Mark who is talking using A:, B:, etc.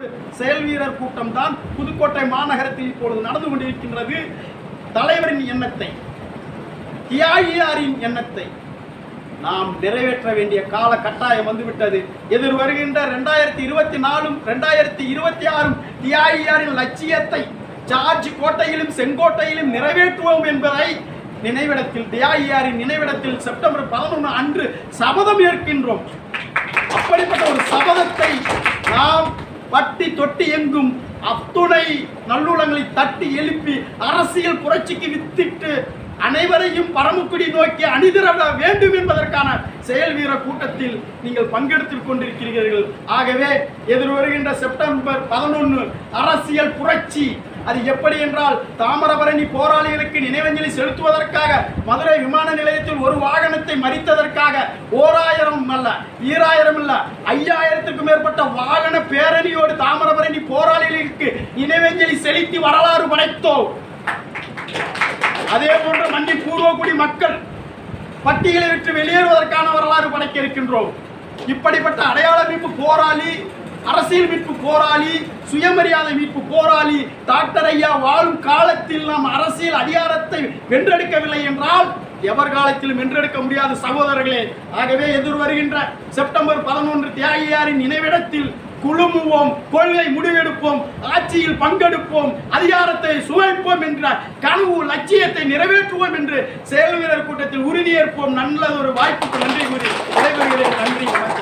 A: செயல் வீரர் கூட்டம் தான் புதுக்கோட்டை மாநகரத்தில் இப்பொழுது நடந்து கொண்டிருக்கின்றது தலைவரின் எண்ணத்தை தியாகியாரின் எண்ணத்தை நாம் நிறைவேற்ற வேண்டிய கால கட்டாயம் வந்துவிட்டது எதிர் வருகின்ற ரெண்டாயிரத்தி இருபத்தி நாலும் ரெண்டாயிரத்தி இருபத்தி ஆறும் தியாகியாரின் லட்சியத்தை ஜார்ஜ் கோட்டையிலும் செங்கோட்டையிலும் நிறைவேற்றுவோம் என்பதை நினைவிடத்தில் தியாகியாரின் நினைவிடத்தில் செப்டம்பர் பதினொன்று அன்று சபதம் ஏற்கின்றோம் அப்படிப்பட்ட ஒரு சபதத்தை நாம் பட்டி தொட்டி எங்கும் அத்துணை நல்லுளங்களை தட்டி எழுப்பி அரசியல் புரட்சிக்கு வித்திட்டு அனைவரையும் பரமக்குடி நோக்கி அணிதிரட வேண்டும் என்பதற்கான செயல் வீர கூட்டத்தில் நீங்கள் பங்கெடுத்துக் கொண்டிருக்கிறீர்கள் ஆகவே எதிர் வருகின்ற செப்டம்பர் பதினொன்று அரசியல் புரட்சி அது எப்படி என்றால் தாமிரபரணி போராளிகளுக்கு நினைவஞ்சலி செலுத்துவதற்காக மதுரை விமான நிலையத்தில் ஒரு வாகனத்தை மறித்ததற்காக ஓராயிரம் அல்ல ஈராயிரம் அல்ல ஐயாயிரத்துக்கும் மேற்பட்ட வாகன பேரணியோடு தாமிரபரணி போராளிகளுக்கு நினைவஞ்சலி செலுத்தி வரலாறு படைத்தோம் அதே போன்று மண்டி பூர்வகுடி மக்கள் பட்டியலை விட்டு வெளியேறுவதற்கான வரலாறு படைக்க இருக்கின்றோம் இப்படிப்பட்ட அடையாள மீட்பு போராளி அரசியல் மீட்பு போராளி சுயமரியாதை மீட்பு போராளி டாக்டர் ஐயா வாழும் காலத்தில் நாம் அரசியல் அதிகாரத்தை வென்றெடுக்கவில்லை என்றால் எவர் காலத்திலும் வென்றெடுக்க முடியாத சகோதரர்களே ஆகவே எதிர் வருகின்ற செப்டம்பர் பதினொன்று தியாகியாரின் நினைவிடத்தில் குழுமுவோம் கொள்கை முடிவெடுப்போம் ஆட்சியில் பங்கெடுப்போம் அதிகாரத்தை சுவைப்போம் என்ற கனவு லட்சியத்தை நிறைவேற்றுவோம் என்று செயல் வீரர் கூட்டத்தில் உறுதியேற்போம் நல்ல ஒரு வாய்ப்புக்கு நன்றி கூறி விடைபெறுகிறேன் நன்றி வணக்கம்